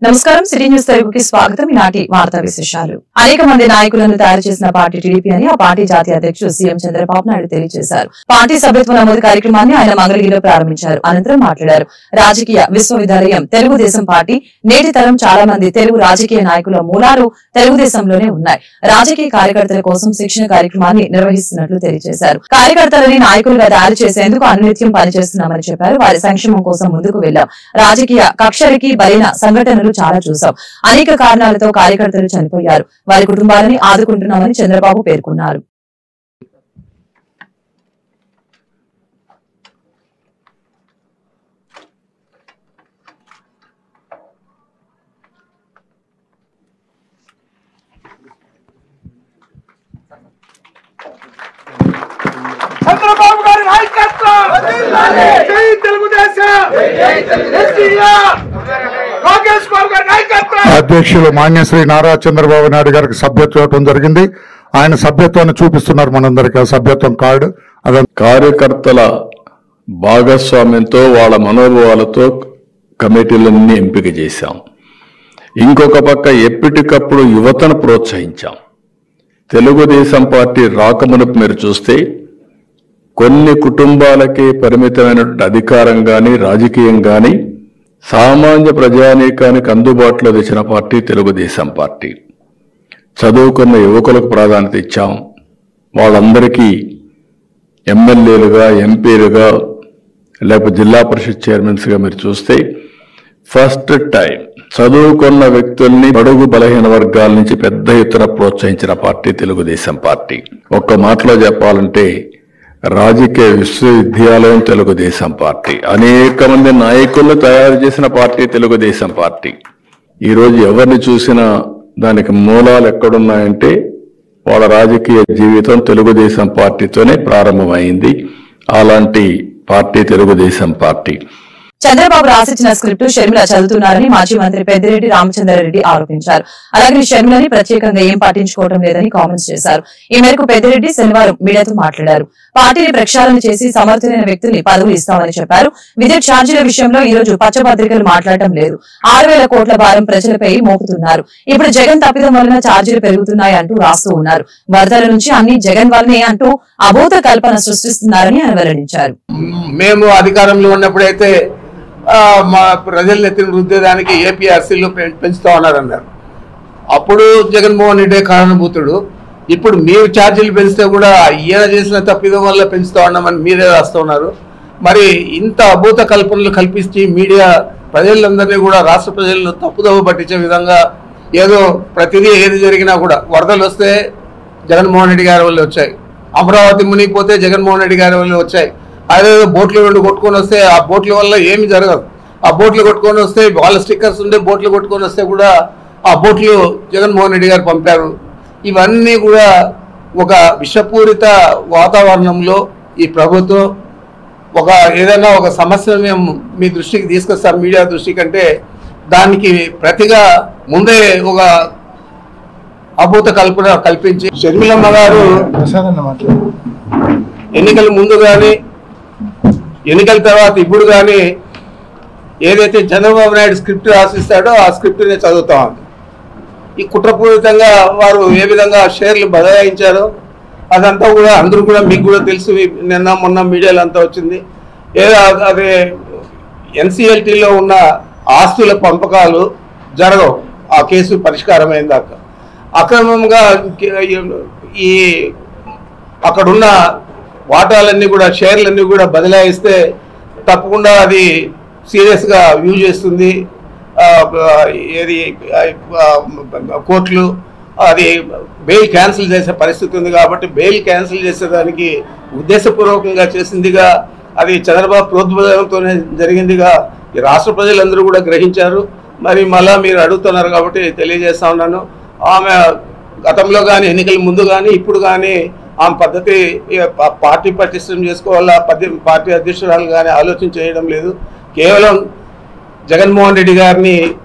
నమస్కారం city news తెలుగుకి స్వాగతం ఈనాటి వార్తా విశేషాలు అనేక మంది నాయకులను తయారు చేసిన పార్టీ టీడీపీ అని ఆ పార్టీ జాతీయ అధ్యక్షుడు సీఎం చంద్రబాబు నాయుడు తెలియజేశారు పార్టీ సభ్యత్వ నమోదు కార్యక్రమాన్ని ఆయన మంగళగిరిలో ప్రారంభించారు అనంతరం మాట్లాడారు రాజకీయ విశ్వవిద్యాలయం తెలుగుదేశం పార్టీ నేటి తరం చాలా మంది తెలుగు రాజకీయ నాయకుల మూలాలు తెలుగుదేశంలోనే ఉన్నాయి రాజకీయ కార్యకర్తల కోసం శిక్షణ కార్యక్రమాన్ని నిర్వహిస్తున్నట్లు తెలియజేశారు కార్యకర్తలని నాయకులుగా తయారు చేసేందుకు అనునిత్యం పనిచేస్తున్నామని చెప్పారు వారి సంక్షేమం కోసం ముందుకు వెళ్లాం రాజకీయ కక్షలకి బలైన సంఘటనలు చాలా చూసాం అనేక కారణాలతో కార్యకర్తలు చనిపోయారు వారి కుటుంబాలని ఆదుకుంటున్నామని చంద్రబాబు పేర్కొన్నారు చంద్రబాబు గారి నాయకత్వం జై తెలుగుదేశం ఎన్టీఆర్ లోకేష్ బాబు గారి నాయకత్వం అధ్యక్షులు మాన్యశ్రీ నారా చంద్రబాబు నాయుడు గారికి సభ్యత్వం ఇవ్వడం జరిగింది ఆయన సభ్యత్వాన్ని చూపిస్తున్నారు మనందరికీ ఆ సభ్యత్వం కార్డు అదంతా కార్యకర్తల భాగస్వామ్యంతో వాళ్ళ మనోభావాలతో కమిటీలన్నీ ఎంపిక చేశాం ఇంకొక పక్క ఎప్పటికప్పుడు యువతను ప్రోత్సహించాం తెలుగుదేశం పార్టీ రాకమునుపు మీరు చూస్తే కొన్ని కుటుంబాలకే పరిమితమైనటువంటి అధికారం కానీ రాజకీయం కానీ సామాన్య ప్రజానీకానికి అందుబాటులో తెచ్చిన పార్టీ తెలుగుదేశం పార్టీ చదువుకున్న యువకులకు ప్రాధాన్యత ఇచ్చాం వాళ్ళందరికీ ఎమ్మెల్యేలుగా ఎంపీలుగా లేకపోతే జిల్లా పరిషత్ చైర్మన్స్గా మీరు చూస్తే ఫస్ట్ టైం చదువుకున్న వ్యక్తుల్ని బడుగు బలహీన వర్గాల నుంచి పెద్ద ఎత్తున ప్రోత్సహించిన పార్టీ తెలుగుదేశం పార్టీ ఒక్క మాటలో చెప్పాలంటే రాజకీయ విశ్వవిద్యాలయం తెలుగుదేశం పార్టీ అనేక మంది నాయకులను తయారు చేసిన పార్టీ తెలుగుదేశం పార్టీ ఈరోజు ఎవరిని చూసినా దానికి మూలాలు ఎక్కడున్నాయంటే వాళ్ళ రాజకీయ జీవితం తెలుగుదేశం పార్టీతోనే ప్రారంభమైంది అలాంటి పార్టీ తెలుగుదేశం పార్టీ చంద్రబాబు రాసిచ్చిన స్క్రిప్ట్ షర్మిల చదువుతున్నారని మాజీ మంత్రి పెద్దిరెడ్డి రామచంద్రారెడ్డి ఆరోపించారు అలాగే షర్మిలని ప్రత్యేకంగా ఏం పట్టించుకోవడం లేదని కామెంట్స్ చేశారు ఈ మేరకు పెద్దిరెడ్డి శనివారం మీడియాతో మాట్లాడారు పార్టీని ప్రక్షాళన చేసి సమర్థులైన వ్యక్తుల్ని పదవులు ఇస్తామని చెప్పారు విద్యుత్ ఛార్జీల విషయంలో ఈ రోజు పచ్చపత్రికలు మాట్లాడటం లేదు ఆరు వేల కోట్ల భారం ప్రజలపై మోపుతున్నారు ఇప్పుడు జగన్ తప్పిదం వలన ఛార్జీలు పెరుగుతున్నాయి అంటూ రాస్తూ ఉన్నారు వరదల నుంచి అన్ని జగన్ వల్లనే అంటూ అభూత కల్పన సృష్టిస్తున్నారని ఆయన వెల్లడించారు మేము అధికారంలో ఉన్నప్పుడైతే ఆ, మా ప్రజల్ని ఎత్తిన రుద్దేదానికి ఏపీఆర్సీలు పెంచుతా ఉన్నారన్నారు అప్పుడు జగన్మోహన్ రెడ్డి కారణభూతుడు ఇప్పుడు మీరు ఛార్జీలు పెంచితే కూడా ఈయన చేసిన తప్పిదం వల్ల పెంచుతా ఉన్నామని మీరే రాస్తూ ఉన్నారు మరి ఇంత అభూత కల్పనలు కల్పించి మీడియా ప్రజలందరినీ కూడా రాష్ట్ర ప్రజలను తప్పుదోవ పట్టించే విధంగా ఏదో ప్రతిదీ ఏది జరిగినా కూడా వరదలు వస్తే జగన్మోహన్ రెడ్డి గారి వల్ల వచ్చాయి అమరావతి మునిగిపోతే జగన్మోహన్ రెడ్డి గారి వల్ల వచ్చాయి అదేదో బోట్లు రెండు కొట్టుకొని వస్తే ఆ బోట్ల వల్ల ఏమి జరగదు ఆ బోట్లు కొట్టుకొని వస్తే వాళ్ళ స్టిక్కర్స్ ఉండే బోట్లు కొట్టుకొని వస్తే కూడా ఆ బోట్లు జగన్మోహన్ రెడ్డి గారు పంపారు ఇవన్నీ కూడా ఒక విషపూరిత వాతావరణంలో ఈ ప్రభుత్వం ఒక ఏదైనా ఒక సమస్యను మేము మీ దృష్టికి తీసుకొస్తాం మీడియా దృష్టికి అంటే దానికి ప్రతిగా ముందే ఒక అభూత కల్పన కల్పించి షర్మిలమ్మ గారు ఎన్నికల ముందు కానీ ఎన్నికల తర్వాత ఇప్పుడు కానీ ఏదైతే చంద్రబాబు నాయుడు స్క్రిప్ట్ రాసిస్తాడో ఆ స్క్రిప్ట్నే చదువుతా ఉంది ఈ కుట్రపూరితంగా వారు ఏ విధంగా షేర్లు బదలాయించారో అదంతా కూడా అందరూ కూడా మీకు కూడా తెలుసు నిన్న మొన్న మీడియాలో అంతా వచ్చింది ఏదో అదే ఎన్సిఎల్టీలో ఉన్న ఆస్తుల పంపకాలు జరగవు ఆ కేసు పరిష్కారమైన దాకా అక్రమంగా ఈ అక్కడున్న వాటాలన్నీ కూడా షేర్లన్నీ కూడా బదలాయిస్తే తప్పకుండా అది సీరియస్గా వ్యూ చేస్తుంది ఆ, ఆ, ఏది ఆ, కోర్టులు అది బెయిల్ క్యాన్సిల్ చేసే పరిస్థితి ఉంది కాబట్టి బెయిల్ క్యాన్సిల్ చేసేదానికి ఉద్దేశపూర్వకంగా చేసిందిగా అది చంద్రబాబు ప్రోద్బలంతోనే జరిగిందిగా ఈ రాష్ట్ర ప్రజలందరూ కూడా గ్రహించారు మరి మళ్ళా మీరు అడుగుతున్నారు కాబట్టి తెలియజేస్తా ఉన్నాను ఆమె గతంలో కానీ ఎన్నికల ముందు కానీ ఇప్పుడు కానీ ఆమె పద్ధతి ఈ ప- పార్టీ పటిష్టం చేసుకోవాలా పద్ధతి పార్టీ అధ్యక్షురాలు కానీ ఆలోచన చేయడం లేదు కేవలం జగన్మోహన్ రెడ్డి గారిని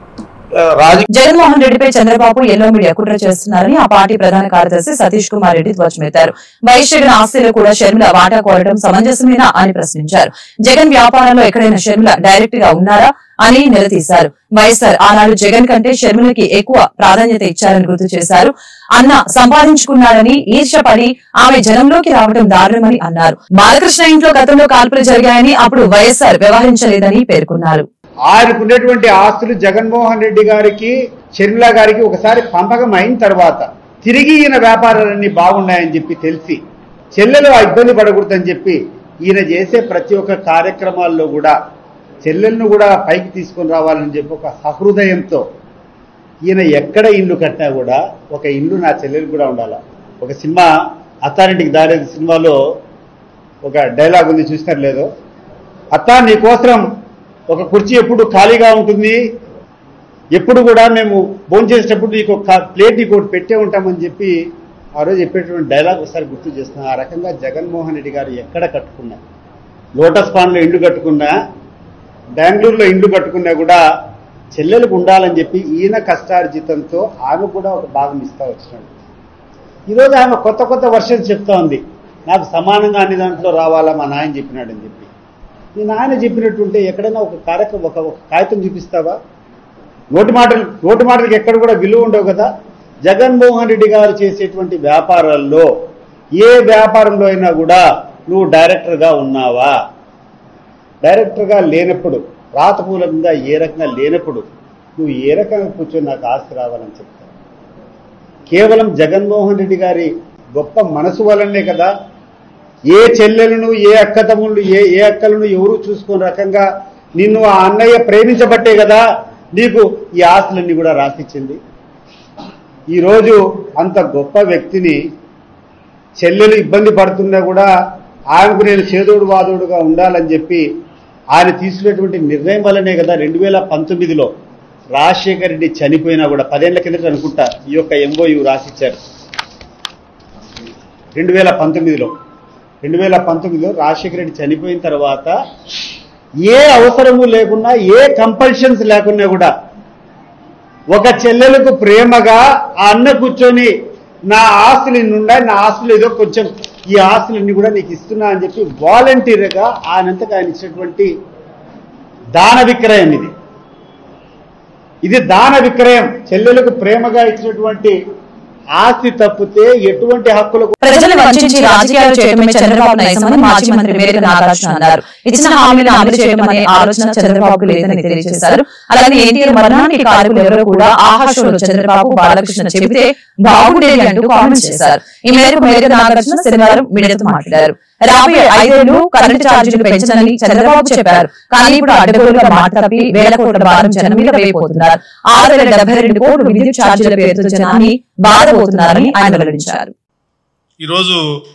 ఆ, రాజకీయ జగన్మోహన్ రెడ్డిపై చంద్రబాబు ఎల్లో మీడియా కుట్ర చేస్తున్నారని ఆ పార్టీ ప్రధాన కార్యదర్శి సతీష్ కుమార్ రెడ్డి ధ్వజమెత్తారు వైఎస్ జగన్ ఆస్తిలో కూడా షర్మిల వాటా కోరడం సమంజసమేనా అని ప్రశ్నించారు జగన్ వ్యాపారంలో ఎక్కడైనా షర్మిల డైరెక్ట్ గా ఉన్నారా అని నిలదీశారు వైఎస్ఆర్ ఆనాడు జగన్ కంటే షర్మిలకి ఎక్కువ ప్రాధాన్యత ఇచ్చారని గుర్తు చేశారు అన్న సంపాదించుకున్నాడని ఈర్షపడి ఆమె జనంలోకి రావడం దారుణమని అన్నారు బాలకృష్ణ ఇంట్లో గతంలో కాల్పులు జరిగాయని అప్పుడు వైఎస్ఆర్ వ్యవహరించలేదని పేర్కొన్నారు ఆయనకు ఉన్నటువంటి ఆస్తులు జగన్మోహన్ రెడ్డి గారికి షర్మిల గారికి ఒకసారి పంపకం అయిన తర్వాత తిరిగి ఈయన వ్యాపారాలన్నీ బాగున్నాయని చెప్పి తెలిసి చెల్లెలు ఆ ఇబ్బంది పడకూడదని చెప్పి ఈయన చేసే ప్రతి ఒక్క కార్యక్రమాల్లో కూడా చెల్లెలను కూడా పైకి తీసుకొని రావాలని చెప్పి ఒక సహృదయంతో ఈయన ఎక్కడ ఇల్లు కట్టినా కూడా ఒక ఇల్లు నా చెల్లెలు కూడా ఉండాలి ఒక సినిమా అత్తారింటికి దారేది సినిమాలో ఒక డైలాగ్ ఉంది చూస్తారు లేదో అత్త నీకోసం ఒక కుర్చీ ఎప్పుడు ఖాళీగా ఉంటుంది ఎప్పుడు కూడా మేము భోంచేసేటప్పుడు నీకు ఒక ప్లేట్ నీకు ఒకటి పెట్టే ఉంటామని చెప్పి ఆ రోజు చెప్పేటువంటి డైలాగ్ ఒకసారి గుర్తు చేస్తున్నాం ఆ రకంగా జగన్మోహన్ రెడ్డి గారు ఎక్కడ కట్టుకున్నా లోటస్ పాండ్లో ఇల్లు కట్టుకున్నా బెంగళూరులో ఇల్లు కట్టుకున్నా కూడా చెల్లెలకు ఉండాలని చెప్పి ఈయన కష్టార్జితంతో ఆమె కూడా ఒక భాగం ఇస్తా వచ్చినాడు ఈరోజు ఆమె కొత్త కొత్త వర్షన్స్ చెప్తా ఉంది నాకు సమానంగా అన్ని దాంట్లో రావాలా మా నాయన చెప్పినాడని చెప్పి నీ నాయన చెప్పినట్టుంటే ఎక్కడైనా ఒక కార్యక్రమం ఒక ఒక కాగితం చూపిస్తావా నోటి మాటలు నోటి మాటలకు ఎక్కడ కూడా విలువ ఉండవు కదా జగన్మోహన్ రెడ్డి గారు చేసేటువంటి వ్యాపారాల్లో ఏ వ్యాపారంలో అయినా కూడా నువ్వు డైరెక్టర్గా ఉన్నావా డైరెక్టర్గా లేనప్పుడు రాతపూలంగా ఏ రకంగా లేనప్పుడు నువ్వు ఏ రకంగా కూర్చొని నాకు ఆస్తి రావాలని చెప్తావు కేవలం జగన్మోహన్ రెడ్డి గారి గొప్ప మనసు వలనే కదా ఏ చెల్లెలను ఏ అక్క తమ్ముళ్ళు ఏ ఏ అక్కలను ఎవరు చూసుకుని రకంగా నిన్ను ఆ అన్నయ్య ప్రేమించబట్టే కదా నీకు ఈ ఆస్తులన్నీ కూడా రాసిచ్చింది ఈరోజు అంత గొప్ప వ్యక్తిని చెల్లెలు ఇబ్బంది పడుతున్నా కూడా ఆయనకు నేను చేదోడు వాదోడుగా ఉండాలని చెప్పి ఆయన తీసుకునేటువంటి నిర్ణయం వల్లనే కదా రెండు వేల పంతొమ్మిదిలో రాజశేఖర రెడ్డి చనిపోయినా కూడా పదేళ్ల కిందట అనుకుంటా ఈ యొక్క ఎంఓయు రాసిచ్చారు రెండు వేల పంతొమ్మిదిలో రెండు వేల పంతొమ్మిదిలో రాజశేఖర రెడ్డి చనిపోయిన తర్వాత ఏ అవసరము లేకున్నా ఏ కంపల్షన్స్ లేకున్నా కూడా ఒక చెల్లెలకు ప్రేమగా ఆ అన్న కూర్చొని నా ఆస్తులు ఇన్ని ఉన్నాయి నా ఆస్తులు ఏదో కొంచెం ఈ ఆస్తులన్నీ కూడా నీకు ఇస్తున్నా అని చెప్పి వాలంటీర్గా ఆయనంతకు ఆయన ఇచ్చినటువంటి దాన విక్రయం ఇది ఇది దాన విక్రయం చెల్లెలకు ప్రేమగా ఇచ్చినటువంటి ఆస్తి తప్పితే ఎటువంటి హక్కులకు ప్రజలు వంచించి రాజకీయాలు చేయడమే చంద్రబాబు నైజమని మాజీ మంత్రి మేరకు నాగార్జున అన్నారు ఇచ్చిన హామీలను అమలు చేయడం అనే ఆలోచన చంద్రబాబుకు లేదని తెలియజేశారు అలాగే ఎన్టీఆర్ మరణానికి కారకులు ఎవరో కూడా ఆహాషంలో చంద్రబాబు బాలకృష్ణ చెబితే బాగుండేది అంటూ కామెంట్స్ చేశారు ఈ మేరకు మేరకు నాగార్జున శనివారం మీడియాతో మాట్లాడారు రాబోయే ఐదేళ్లు కరెంటు ఛార్జీలు పెంచనని చంద్రబాబు చెప్పారు కానీ ఇప్పుడు అడ్డగోలుగా మాట తప్పి వేల కోట్ల భారం జనం మీద వేయబోతున్నారు ఆరు వేల డెబ్బై రెండు కోట్లు విద్యుత్ ఛార్జీల పేరుతో జనాన్ని బాధపోతున్నారని ఆయన వెల్లడించారు ఈరోజు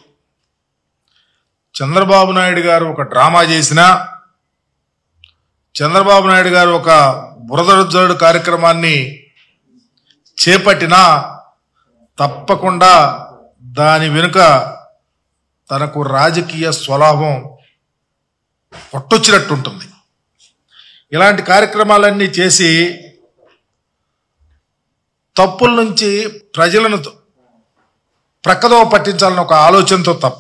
చంద్రబాబు నాయుడు గారు ఒక డ్రామా చేసినా చంద్రబాబు నాయుడు గారు ఒక బురదజోడు కార్యక్రమాన్ని చేపట్టినా తప్పకుండా దాని వెనుక తనకు రాజకీయ స్వలాభం కొట్టొచ్చినట్టుంటుంది ఇలాంటి కార్యక్రమాలన్నీ చేసి తప్పుల నుంచి ప్రజలను ప్రక్కదో పట్టించాలని ఒక ఆలోచనతో తప్ప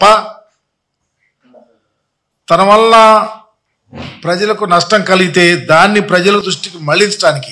తన వల్ల ప్రజలకు నష్టం కలిగితే దాన్ని ప్రజల దృష్టికి మళ్లించడానికి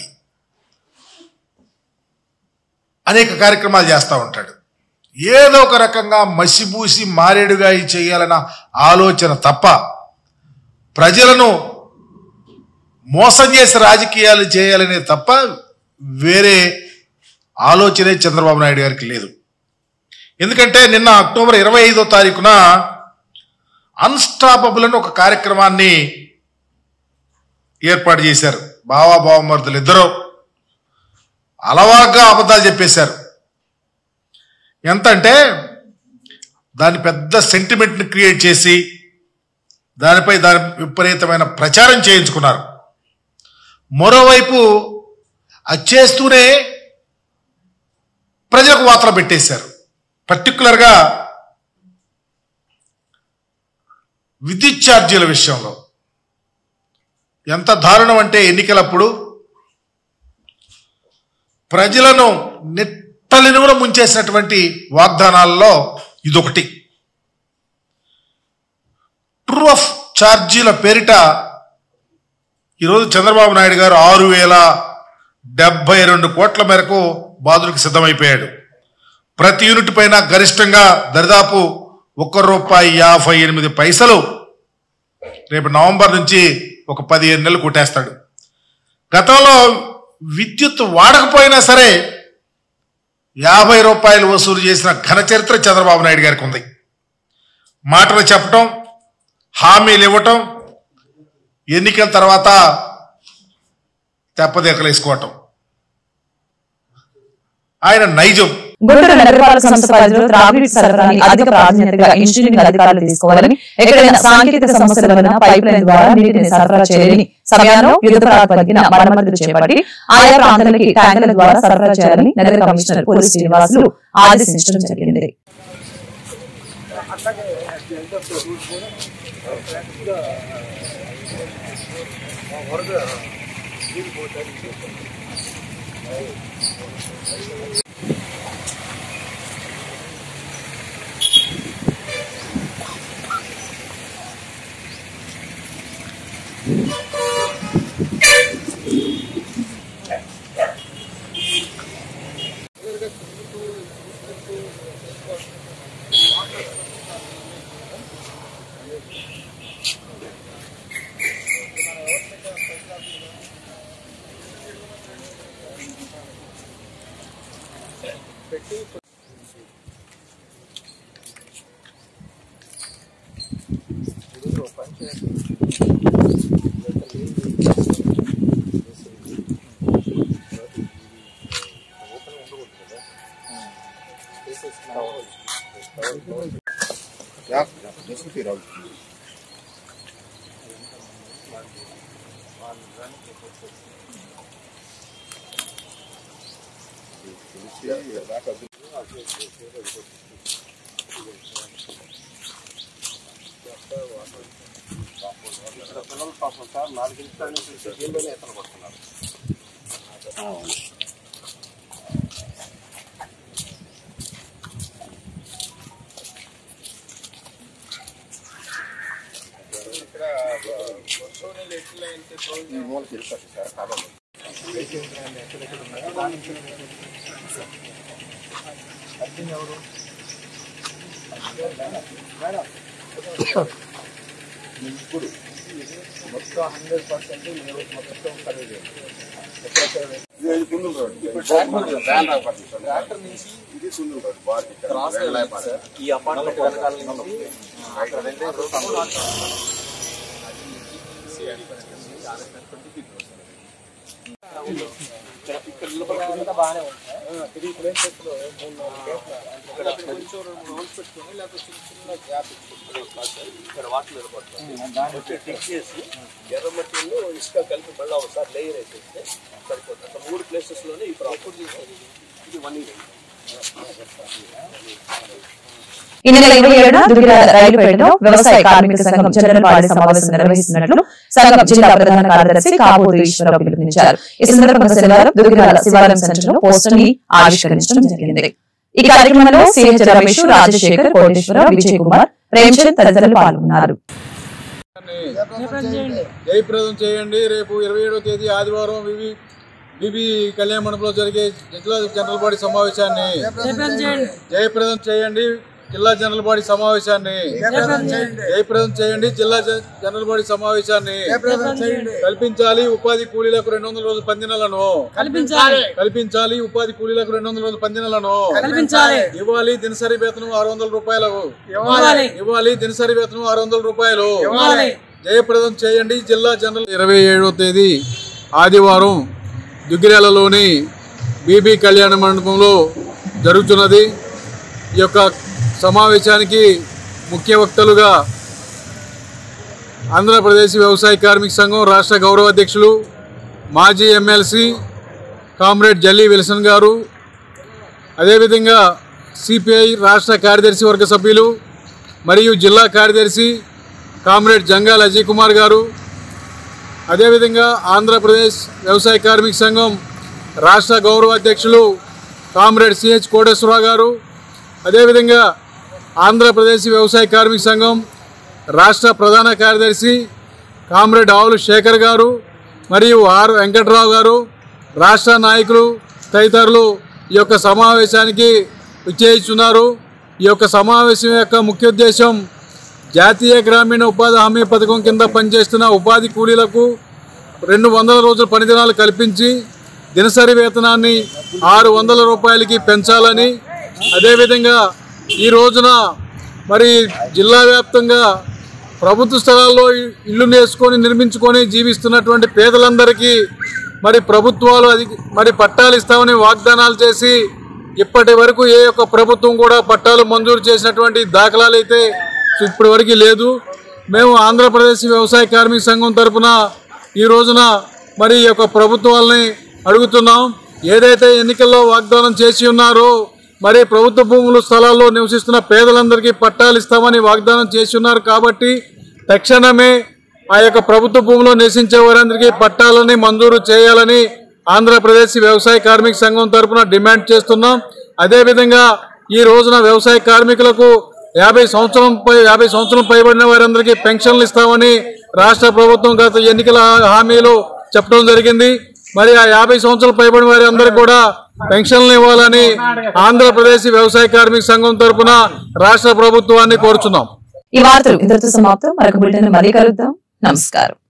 అనేక కార్యక్రమాలు చేస్తూ ఉంటాడు ఏదో ఒక రకంగా మసిబూసి మారేడుగా చేయాలన్న ఆలోచన తప్ప ప్రజలను మోసం చేసి రాజకీయాలు చేయాలనే తప్ప వేరే ఆలోచనే చంద్రబాబు నాయుడు గారికి లేదు ఎందుకంటే నిన్న అక్టోబర్ ఇరవై ఐదో తారీఖున అన్స్టాపబుల్ అని ఒక కార్యక్రమాన్ని ఏర్పాటు చేశారు బావా బావమరుదులు ఇద్దరు అలవాగ్గా అబద్ధాలు చెప్పేశారు ఎంత అంటే దాని పెద్ద సెంటిమెంట్ని క్రియేట్ చేసి దానిపై దాని విపరీతమైన ప్రచారం చేయించుకున్నారు మరోవైపు అది చేస్తూనే ప్రజలకు వార్తలు పెట్టేశారు పర్టికులర్గా విద్యుత్ ఛార్జీల విషయంలో ఎంత దారుణం అంటే ఎన్నికలప్పుడు ప్రజలను నెట్టలిని కూడా ముంచేసినటువంటి వాగ్దానాల్లో ఇదొకటి ట్రూ ఆఫ్ ఛార్జీల పేరిట ఈరోజు చంద్రబాబు నాయుడు గారు ఆరు వేల డెబ్బై రెండు కోట్ల మేరకు బాధులకు సిద్ధమైపోయాడు ప్రతి యూనిట్ పైన గరిష్టంగా దరిదాపు ఒక్క రూపాయి యాభై ఎనిమిది పైసలు రేపు నవంబర్ నుంచి ఒక పదిహేను నెలలు కొట్టేస్తాడు గతంలో విద్యుత్ వాడకపోయినా సరే యాభై రూపాయలు వసూలు చేసిన ఘన చరిత్ర చంద్రబాబు నాయుడు గారికి ఉంది మాటలు చెప్పటం హామీలు ఇవ్వటం ఎన్నికల తర్వాత తెప్పదెక్కలేసుకోవటం ఆయన నైజం గుంటూరు నగరపాలక సంస్థ పరిధిలో త్రాగునీటి సరఫరాని అధిక ప్రాధాన్యతగా ఇంజనీరింగ్ అధికారులు తీసుకోవాలని ఎక్కడైనా సాంకేతిక సమస్యల వలన పైప్ లైన్ ద్వారా నీటిని సరఫరా చేయలేని సమయంలో యుద్ధ ప్రాతిపదికన మరమ్మతులు చేపట్టి ఆయా ప్రాంతాలకి ట్యాంకర్ల ద్వారా సరఫరా చేయాలని నగర కమిషనర్ పోలీస్ శ్రీనివాసులు ఆదేశించడం జరిగింది ఈ అపార్ట్మెంట్ వెనకాల నుంచి అక్కడ రెండే ఇక్కడ ఇక్కడ నిలబడకుండా బాగానే ఉంటాయి త్రీ ప్లేసెస్ లో మూడు నాలుగు ప్లేస్లు ఇక్కడ కొంచెం రెండు రౌండ్స్ పెట్టుకొని లేకపోతే చిన్న చిన్న గ్యాప్ ఇక్కడ వాటర్ నిలబడుతుంది దాన్ని టిక్ చేసి ఎర్రమట్టిలో ఇసుక కలిపి మళ్ళీ ఒకసారి లేయర్ వేసేస్తే సరిపోతుంది అట్లా మూడు ప్లేసెస్ లోనే ఇప్పుడు అప్పుడు చేసేది ఇది వన్ ఇయర్ ఈ నెల ఇరవై ఏడున దుగ్గిరాల రైలుపేటలో వ్యవసాయ కార్మిక సంఘం జనరల్ బాడీ సమావేశం నిర్వహిస్తున్నట్లు సంఘం జిల్లా ప్రధాన కార్యదర్శి కాపోతు ఈశ్వరరావు పిలుపునిచ్చారు ఈ సందర్భంగా శనివారం దుగ్గిరాల శివాలయం సెంటర్ లో పోస్టర్ ని ఆవిష్కరించడం జరిగింది ఈ కార్యక్రమంలో సిహెచ్ రమేష్ రాజశేఖర్ కోటేశ్వరరావు విజయ్ కుమార్ ప్రేమచంద్ తదితరులు పాల్గొన్నారు జయప్రదం చేయండి రేపు ఇరవై ఏడవ తేదీ ఆదివారం వివి బీబీ కళ్యాణ మండపంలో జరిగే జిల్లా జనరల్ బాడీ సమావేశాన్ని జయప్రదం చేయండి జిల్లా జనరల్ బాడీ సమావేశాన్ని జయప్రదం చేయండి జిల్లా జ- జనరల్ బాడీ సమావేశాన్ని కల్పించాలి ఉపాధి కూలీలకు రెండు వందల రోజుల పందినలను కల్పించాలి ఉపాధి కూలీలకు రెండు వందల రోజుల పందినలను ఇవ్వాలి దినసరి వేతనం ఆరు వందల రూపాయలు ఇవ్వాలి దినసరి వేతనం ఆరు వందల రూపాయలు జయప్రదం చేయండి జిల్లా జనరల్ ఇరవై ఏడవ తేదీ ఆదివారం దుగ్గిరాలలోని బీబీ కళ్యాణ మండపంలో జరుగుతున్నది ఈ యొక్క సమావేశానికి ముఖ్య వక్తలుగా ఆంధ్రప్రదేశ్ వ్యవసాయ కార్మిక సంఘం రాష్ట్ర గౌరవ అధ్యక్షులు మాజీ ఎమ్మెల్సీ కామ్రేడ్ జల్లీ విల్సన్ గారు అదేవిధంగా సిపిఐ రాష్ట్ర కార్యదర్శి వర్గ సభ్యులు మరియు జిల్లా కార్యదర్శి కామ్రేడ్ జంగాల్ అజయ్ కుమార్ గారు అదేవిధంగా ఆంధ్రప్రదేశ్ వ్యవసాయ కార్మిక సంఘం రాష్ట్ర గౌరవ అధ్యక్షులు కామ్రేడ్ సిహెచ్ కోటేశ్వరరావు గారు అదేవిధంగా ఆంధ్రప్రదేశ్ వ్యవసాయ కార్మిక సంఘం రాష్ట్ర ప్రధాన కార్యదర్శి కామ్రేడ్ ఆవులు శేఖర్ గారు మరియు ఆర్ వెంకట్రావు గారు రాష్ట్ర నాయకులు తదితరులు ఈ యొక్క సమావేశానికి విచ్చేయిస్తున్నారు ఈ యొక్క సమావేశం యొక్క ముఖ్య ఉద్దేశం జాతీయ గ్రామీణ ఉపాధి హామీ పథకం కింద పనిచేస్తున్న ఉపాధి కూలీలకు రెండు వందల రోజుల పనిదినాలు కల్పించి దినసరి వేతనాన్ని ఆరు వందల రూపాయలకి పెంచాలని అదేవిధంగా ఈ రోజున మరి జిల్లా వ్యాప్తంగా ప్రభుత్వ స్థలాల్లో ఇల్లు నేసుకొని నిర్మించుకొని జీవిస్తున్నటువంటి పేదలందరికీ మరి ప్రభుత్వాలు అది మరి పట్టాలు ఇస్తామని వాగ్దానాలు చేసి ఇప్పటి వరకు ఏ ఒక్క ప్రభుత్వం కూడా పట్టాలు మంజూరు చేసినటువంటి దాఖలాలు అయితే ఇప్పటి వరకు లేదు మేము ఆంధ్రప్రదేశ్ వ్యవసాయ కార్మిక సంఘం తరపున ఈ రోజున మరి ఈ యొక్క ప్రభుత్వాలని అడుగుతున్నాం ఏదైతే ఎన్నికల్లో వాగ్దానం చేసి ఉన్నారో మరి ప్రభుత్వ భూములు స్థలాల్లో నివసిస్తున్న పేదలందరికీ పట్టాలు ఇస్తామని వాగ్దానం చేసి ఉన్నారు కాబట్టి తక్షణమే ఆ యొక్క ప్రభుత్వ భూమిలో నివసించే వారందరికీ పట్టాలని మంజూరు చేయాలని ఆంధ్రప్రదేశ్ వ్యవసాయ కార్మిక సంఘం తరపున డిమాండ్ చేస్తున్నాం అదేవిధంగా ఈ రోజున వ్యవసాయ కార్మికులకు యాభై సంవత్సరం పై యాభై సంవత్సరం పైబడిన వారందరికీ పెన్షన్లు ఇస్తామని రాష్ట్ర ప్రభుత్వం గత ఎన్నికల హామీలు చెప్పడం జరిగింది మరి ఆ యాభై సంవత్సరాలు పైబడిన వారి అందరికీ కూడా పెన్షన్లు ఇవ్వాలని ఆంధ్రప్రదేశ్ వ్యవసాయ కార్మిక సంఘం తరపున రాష్ట్ర ప్రభుత్వాన్ని కోరుచున్నాం ఈ వార్తలు ఇంతటితో సమాప్తం మరొక బులెటిన్ మళ్ళీ కలుద్దాం నమస్కారం